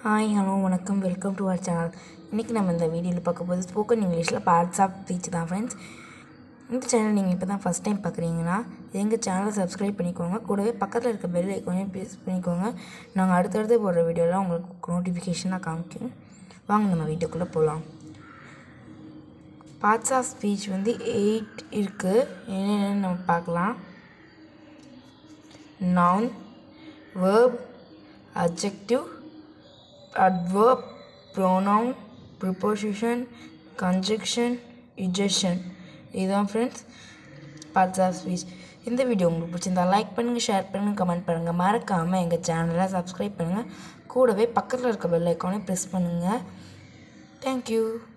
hi hello வணக்கம் welcome to our channel இன்றைக்கி நம்ம இந்த வீடியோவில் பார்க்க போது ஸ்போக்கன் இங்கிலீஷில் பார்ட்ஸ் ஆஃப் ஸ்பீச் தான் ஃப்ரெண்ட்ஸ் இந்த சேனல் நீங்கள் இப்போ தான் ஃபஸ்ட் டைம் பார்க்குறீங்கன்னா எங்கள் சேனலை சப்ஸ்கிரைப் பண்ணிக்கோங்க கூடவே பக்கத்தில் இருக்க பெல் ஐக்கானையும் ப்ரெஸ் பண்ணிக்கோங்க நாங்கள் அடுத்தடுத்து போடுற வீடியோலாம் உங்களுக்கு நோட்டிஃபிகேஷனாக காமிக்கும் வாங்க நம்ம வீடியோக்குள்ளே போகலாம் பார்ட்ஸ் ஆஃப் ஸ்பீச் வந்து எயிட் இருக்குது என்னென்னு நம்ம பார்க்கலாம் noun verb adjective adverb pronoun preposition conjunction ejection இதுதான் ஃப்ரெண்ட்ஸ் பார்ட்ஸ் ஆஃப் ஸ்பீச் இந்த வீடியோ உங்களுக்கு பிடிச்சிருந்தா லைக் பண்ணுங்கள் ஷேர் பண்ணுங்கள் கமெண்ட் பண்ணுங்கள் மறக்காமல் எங்கள் சேனலை சப்ஸ்கிரைப் பண்ணுங்கள் கூடவே பக்கத்தில் இருக்க பெல் ஐக்கானை ப்ரெஸ் பண்ணுங்கள் தேங்க்யூ